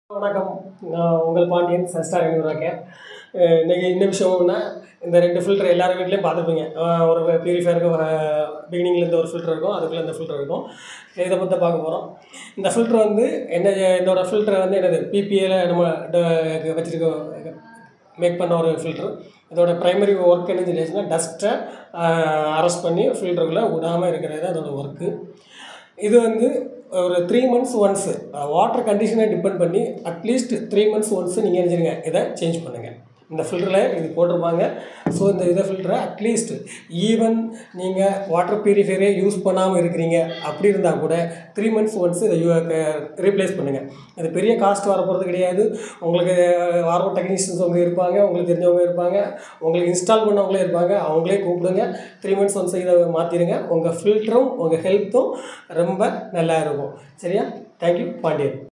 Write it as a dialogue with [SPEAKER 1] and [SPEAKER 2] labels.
[SPEAKER 1] வணக்கம் நான் உங்கள் பாண்டியன் சன்ஸ்டார் இருக்கேன் இன்றைக்கி என்ன விஷயம்னா இந்த ரெண்டு ஃபில்டர் எல்லார் வீட்லேயும் பார்த்துப்பீங்க அஹ் ஒரு பியூரிஃபையருக்கு பிகினிங்லேருந்து ஒரு ஃபில்டர் இருக்கும் அதுக்குள்ளே இந்த ஃபில்டர் இருக்கும் இதை பற்றி பார்க்க போகிறோம் இந்த ஃபில்டர் வந்து என்ன இதோட ஃபில்டர் வந்து என்னது பிபிஏல நம்ம ட- வச்சிருக்கோம் மேக் பண்ண ஒரு ஃபில்டர் இதோட ப்ரைமரி ஒர்க் என்ன சொல்லியாச்சுன்னா டஸ்ட்டை அரெஸ்ட் பண்ணி ஃபில்டருக்குள்ளே விடாமல் இருக்கிறது தான் அதோட ஒர்க்கு இது வந்து ஒரு த்ரீ மந்த்ஸ் ஒன்ஸு வாட்டர் கண்டிஷனை டிபெண்ட் பண்ணி அட்லீஸ்ட் த்ரீ மந்த்ஸ் ஒன்ஸு நீங்கள் நினைச்சிருங்க இதை சேஞ்ச் பண்ணுங்கள் இந்த ஃபில்டரில் இது போட்டிருப்பாங்க ஸோ இந்த இதை ஃபில்டரை அட்லீஸ்ட் ஈவன் நீங்கள் வாட்டர் பியூரிஃபையரே யூஸ் பண்ணாமல் இருக்கிறீங்க அப்படி இருந்தால் கூட த்ரீ மந்த்ஸ் ஒன்ஸ் இதை யூ ரீப்ளேஸ் பண்ணுங்கள் அது பெரிய காஸ்ட் வர போகிறது கிடையாது உங்களுக்கு ஆர்வ டெக்னீஷியன்ஸ் அவங்க இருப்பாங்க உங்களுக்கு தெரிஞ்சவங்க இருப்பாங்க உங்களுக்கு இன்ஸ்டால் பண்ணவங்களே இருப்பாங்க அவங்களே கூப்பிடுங்க த்ரீ மந்த்ஸ் ஒன்ஸ் இதை மாற்றிடுங்க உங்கள் ஃபில்டரும் உங்கள் ஹெல்த்தும் ரொம்ப நல்லா இருக்கும் சரியா தேங்க்யூ பாண்டியன்